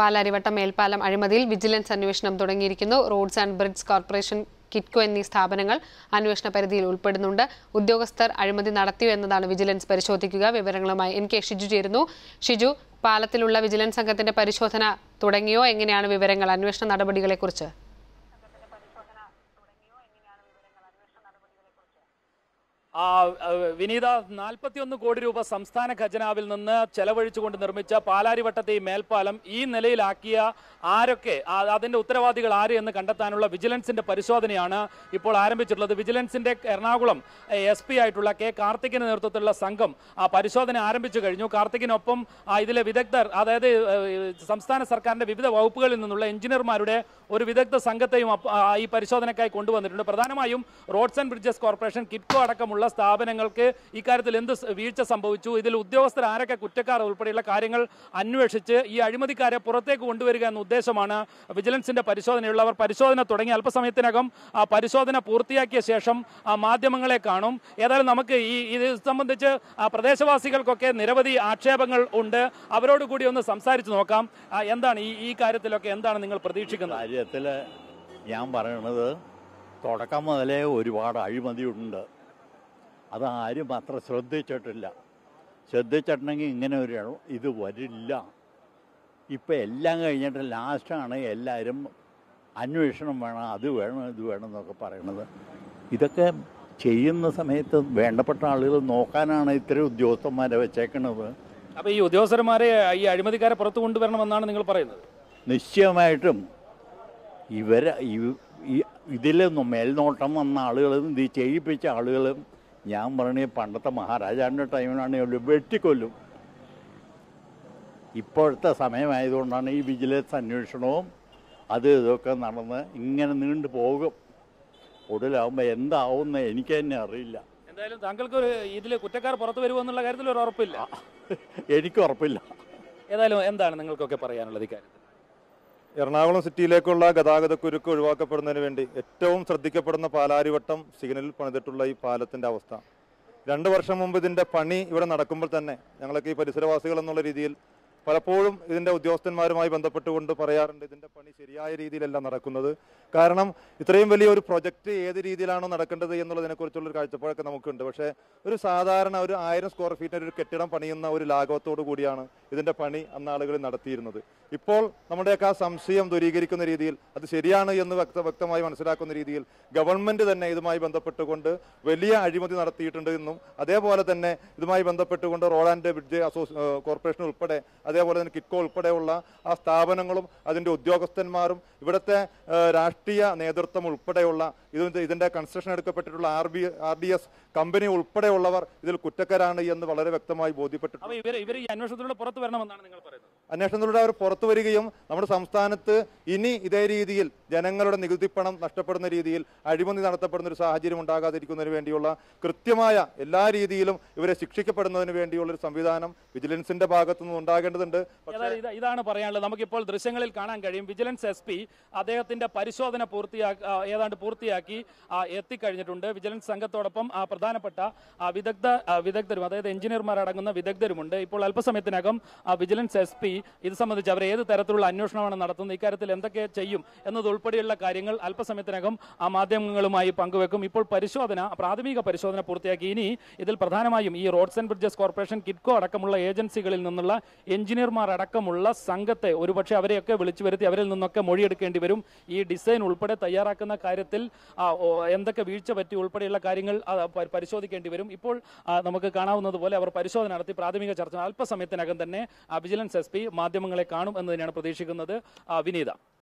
പാലാരിവട്ടം മേൽപ്പാലം അഴിമതിയിൽ വിജിലൻസ് അന്വേഷണം തുടങ്ങിയിരിക്കുന്നു roads and bridge corporation Kitco എന്നീ സ്ഥാപനങ്ങൾ അന്വേഷണ പരിധിയിൽ ഉൾപ്പെടുന്നുണ്ട് ഉദ്യോഗസ്ഥർ അഴിമതി നടത്തിയോ എന്നതാണ് വിജിലൻസ് പരിശോധിക്കുക വിവരങ്ങളുമായി എൻ കെ ഷിജു ചേരുന്നു ഷിജു പാലത്തിലുള്ള വിജിലൻസ് സംഘത്തിന്റെ പരിശോധന തുടങ്ങിയോ എങ്ങനെയാണ് വിവരങ്ങൾ അന്വേഷണ നടപടികളെക്കുറിച്ച് ആ, ആ, വിനീത നാൽപ്പത്തിയൊന്ന് കോടി രൂപ സംസ്ഥാന ഖജനാവിൽ നിന്ന് ചെലവഴിച്ചുകൊണ്ട് നിർമ്മിച്ച പാലാരിവട്ടത്തെ ഈ മേൽപ്പാലം ഈ നിലയിലാക്കിയ ആരൊക്കെ ആ, അതിന്റെ ഉത്തരവാദികൾ ആര് എന്ന് കണ്ടെത്താനുള്ള വിജിലൻസിന്റെ പരിശോധനയാണ് ഇപ്പോൾ ആരംഭിച്ചിട്ടുള്ളത് വിജിലൻസിന്റെ എറണാകുളം എസ് പി ആയിട്ടുള്ള കെ കാർത്തികിന്റെ നേതൃത്വത്തിലുള്ള സംഘം ആ പരിശോധന ആരംഭിച്ചു കഴിഞ്ഞു കാർത്തികിനൊപ്പം ആ, ഇതിലെ വിദഗ്ധർ അതായത് ഏഹ്, സംസ്ഥാന സർക്കാരിന്റെ വിവിധ വകുപ്പുകളിൽ നിന്നുള്ള എഞ്ചിനീയർമാരുടെ ഒരു വിദഗ്ധ സംഘത്തെയും അപ്പ- ആ, ഈ പരിശോധനയ്ക്കായി കൊണ്ടുവന്നിട്ടുണ്ട് പ്രധാനമായും roads and bridges corporation Kitco അടക്കമുള്ള സ്ഥാപനങ്ങൾക്ക് ഇക്കാര്യത്തിൽ എന്ത് സ് വീഴ്ച സംഭവിച്ചു ഇതിൽ ഉദ്യോഗസ്ഥർ ആരൊക്കെ കുറ്റക്കാർ ഉൾപ്പെടെയുള്ള കാര്യങ്ങൾ അന്വേഷിച്ച് ഈ അഴിമതിക്കാരെ പുറത്തേക്ക് കൊണ്ടുവരിക എന്ന ഉദ്ദേശമാണ് വിജിലൻസിന്റെ പരിശോധനയുള്ളവർ പരിശോധന തുടങ്ങി അല്പസമയത്തിനകം ആ പരിശോധന പൂർത്തിയാക്കിയ ശേഷം ആ മാധ്യമങ്ങളെ കാണും ഏതായാലും നമുക്ക് ഈ ഇത് സംബന്ധിച്ച് ആ പ്രദേശവാസികൾക്കൊക്കെ നിരവധി ആക്ഷേപങ്ങൾ ഉണ്ട് അവരോട് കൂടി ഒന്ന് സംസാരിച്ച് നോക്കാം ആ, എന്താണ് ഈ ഈ കാര്യത്തിലൊക്കെ എന്താണ് നിങ്ങൾ പ്രതീക്ഷിക്കുന്നത് കാര്യത്തിൽ ഞാൻ പറയണത് തുടക്കം മുതലേ ഒരുപാട് അഴിമതിയുണ്ട് അത് ആരും അത്ര ശ്രദ്ധിച്ചിട്ടില്ല ശ്രദ്ധിച്ചിട്ടുണ്ടെങ്കിൽ ഇങ്ങനെ ഒരു ഇത് വരില്ല ഇപ്പം എല്ലാം കഴിഞ്ഞിട്ട് ലാസ്റ്റാണ് എല്ലാവരും അന്വേഷണം വേണം അത് വേണം ഇത് വേണം എന്നൊക്കെ പറയണത് ഇതൊക്കെ ചെയ്യുന്ന സമയത്ത് വേണ്ടപ്പെട്ട ആളുകൾ നോക്കാനാണ് ഇത്തരം ഉദ്യോഗസ്ഥന്മാരെ വെച്ചേക്കണത് അപ്പൊ ഈ ഉദ്യോഗസ്ഥന്മാരെ ഈ അഴിമതിക്കാരെ പുറത്തു കൊണ്ടുവരണമെന്നാണ് നിങ്ങൾ പറയുന്നത് നിശ്ചയമായിട്ടും ഇവർ ഇതിലൊന്നും മേൽനോട്ടം വന്ന ആളുകളും ഇത് ചെയ്യിപ്പിച്ച ആളുകളും ഞാൻ പറഞ്ഞ പണ്ടത്തെ മഹാരാജാവിൻ്റെ ടൈമിലാണ് ഇവർ വെട്ടിക്കൊല്ലും ഇപ്പോഴത്തെ സമയമായതുകൊണ്ടാണ് ഈ വിജിലൻസ് അന്വേഷണവും അത് ഇതൊക്കെ നടന്ന് ഇങ്ങനെ നീണ്ടു പോകും ഒടുവിലാവുമ്പോൾ എന്താവുമെന്ന് എനിക്ക് തന്നെ അറിയില്ല എന്തായാലും താങ്കൾക്ക് ഒരു ഇതിൽ കുറ്റക്കാർ പുറത്തു വരുമെന്നുള്ള കാര്യത്തിൽ ഒരു ഉറപ്പില്ല എനിക്ക് ഉറപ്പില്ല ഏതായാലും എന്താണ് നിങ്ങൾക്കൊക്കെ പറയാനുള്ളത് ഇക്കാര്യത്തിൽ എറണാകുളം സിറ്റിയിലേക്കുള്ള ഗതാഗതക്കുരുക്ക് ഒഴിവാക്കപ്പെടുന്നതിന് വേണ്ടി ഏറ്റവും ശ്രദ്ധിക്കപ്പെടുന്ന പാലാരിവട്ടം സിഗ്നലിൽ പണിതിട്ടുള്ള ഈ പാലത്തിന്റെ അവസ്ഥ രണ്ട് വർഷം മുമ്പ് ഇതിന്റെ പണി ഇവിടെ നടക്കുമ്പോൾ തന്നെ ഞങ്ങളൊക്കെ ഈ പരിസരവാസികൾ എന്നുള്ള രീതിയിൽ പലപ്പോഴും ഇതിന്റെ ഉദ്യോഗസ്ഥന്മാരുമായി ബന്ധപ്പെട്ടുകൊണ്ട് പറയാറുണ്ട് ഇതിന്റെ പണി ശരിയായ രീതിയിലല്ല നടക്കുന്നത് കാരണം ഇത്രയും വലിയ ഒരു പ്രൊജക്ട് ഏത് രീതിയിലാണോ നടക്കേണ്ടത് എന്നുള്ളതിനെ കുറിച്ചുള്ള ഒരു കാഴ്ചപ്പാടൊക്കെ നമുക്കുണ്ട് പക്ഷേ ഒരു സാധാരണ ഒരു ആയിരം സ്ക്വയർ ഫീറ്റിന് ഒരു കെട്ടിടം പണിയുന്ന ഒരു ലാഘവത്തോടു കൂടിയാണ് ഇതിന്റെ പണി അന്ന് ആളുകളിൽ നടത്തിയിരുന്നത് ഇപ്പോൾ നമ്മുടെയൊക്കെ ആ സംശയം ദൂരീകരിക്കുന്ന രീതിയിൽ അത് ശരിയാണ് എന്ന് വ്യക്ത വ്യക്തമായി മനസ്സിലാക്കുന്ന രീതിയിൽ ഗവൺമെന്റ് തന്നെ ഇതുമായി ബന്ധപ്പെട്ടുകൊണ്ട് വലിയ അഴിമതി നടത്തിയിട്ടുണ്ട് എന്നും അതേപോലെ തന്നെ ഇതുമായി ബന്ധപ്പെട്ടുകൊണ്ട് റോഡ് ആൻഡ് ബ്രിഡ്ജ് അസോസി ഏഹ് കോർപ്പറേഷൻ ഉൾപ്പെടെ അതേപോലെ തന്നെ കിറ്റ്കോ ഉൾപ്പെടെയുള്ള ആ സ്ഥാപനങ്ങളും അതിന്റെ ഉദ്യോഗസ്ഥന്മാരും ഇവിടുത്തെ ഏഹ് രാഷ്ട്രീയ നേതൃത്വം ഉൾപ്പെടെയുള്ള ഇത് ഇതിന്റെ കൺസ്ട്രക്ഷൻ എടുക്കപ്പെട്ടിട്ടുള്ള R B R D S company ഉൾപ്പെടെയുള്ളവർ ഇതിൽ കുറ്റക്കാരാണ് എന്ന് വളരെ വ്യക്തമായി ബോധ്യപ്പെട്ടിട്ടുണ്ട് അപ്പൊ ഇവർ ഇവർ ഈ അന്വേഷണത്തിലൂടെ പുറത്തു വരണമെന്നാണ് നിങ്ങൾ പറയുന്നത് അന്വേഷണത്തിലൂടെ അവർ പുറത്തു വരികയും നമ്മുടെ സംസ്ഥാനത്ത് ഇനി ഇതേ രീതിയിൽ ജനങ്ങളുടെ നികുതി പണം നഷ്ടപ്പെടുന്ന രീതിയിൽ അഴിമതി നടത്തപ്പെടുന്ന ഒരു സാഹചര്യം ഉണ്ടാകാതിരിക്കുന്നതിന് വേണ്ടിയുള്ള കൃത്യമായ എല്ലാ രീതിയിലും ഇവരെ ശിക്ഷിക്കപ്പെടുന്നതിന് വേണ്ടിയുള്ള ഒരു സംവിധാനം വിജിലൻസിന്റെ ഭാഗത്തു നിന്ന് ഉണ്ടാകേണ്ടതുണ്ട് പക്ഷേ ഏതായാലും ഇത് ഇതാണ് പറയാനുള്ളത് നമുക്കിപ്പോൾ ദൃശ്യങ്ങളിൽ കാണാൻ കഴിയും വിജിലൻസ് എസ് പി അദ്ദേഹത്തിന്റെ പരിശോധന പൂർത്തിയാക്കി ആ, ഏതാണ്ട് പൂർത്തിയാക്കി ആ, എത്തിക്കഴിഞ്ഞിട്ടുണ്ട് വിജിലൻസ് സംഘത്തോടൊപ്പം ആ, പ്രധാനപ്പെട്ട ആ, വിദഗ്ധ ആ, വിദഗ്ധരും അതായത് എഞ്ചിനീയർമാർ അടങ്ങുന്ന വിദഗ്ധരുമുണ്ട് ഇപ്പോൾ അല്പസമയത്തിനകം ആ, വിജിലൻസ് എസ് പി ഇത് സംബന്ധിച്ച് അവർ ഏത് തരത്തിലുള്ള അന്വേഷണമാണ് നടത്തുന്നത് ഇക്കാര്യത്തിൽ എന്തൊക്കെ ചെയ്യും എന്നതുൾപ്പെടെയുള്ള കാര്യങ്ങൾ അല്പസമയത്തിനകം ആ മാധ്യമങ്ങളുമായി പങ്കുവെക്കും ഇപ്പോൾ പരിശോധന പ്രാഥമിക പരിശോധന പൂർത്തിയാക്കി ഇനി ഇതിൽ പ്രധാനമായും ഈ roads and bridges corporation Kitco അടക്കമുള്ള ഏജൻസികളിൽ നിന്നുള്ള എഞ്ചിനീയർമാർ അടക്കമുള്ള സംഘത്തെ ഒരുപക്ഷെ അവരെയൊക്കെ വിളിച്ചു വരുത്തി അവരിൽ നിന്നൊക്കെ മൊഴിയെടുക്കേണ്ടി വരും ഈ ഡിസൈൻ ഉൾപ്പെടെ തയ്യാറാക്കുന്ന കാര്യത്തിൽ ആ, ഓ, എന്തൊക്കെ വീഴ്ച പറ്റി ഉൾപ്പെടെയുള്ള കാര്യങ്ങൾ ആ, പ- പരിശോധിക്കേണ്ടി വരും ഇപ്പോൾ ആ, നമുക്ക് കാണാവുന്നത് പോലെ അവർ പരിശോധന നടത്തി പ്രാഥമിക ചർച്ച അല്പസമയത്തിനകം തന്നെ ആ, വിജിലൻസ് എസ് പി മാധ്യമങ്ങളെ കാണും എന്ന് തന്നെയാണ് പ്രതീക്ഷിക്കുന്നത് ആ, വിനീത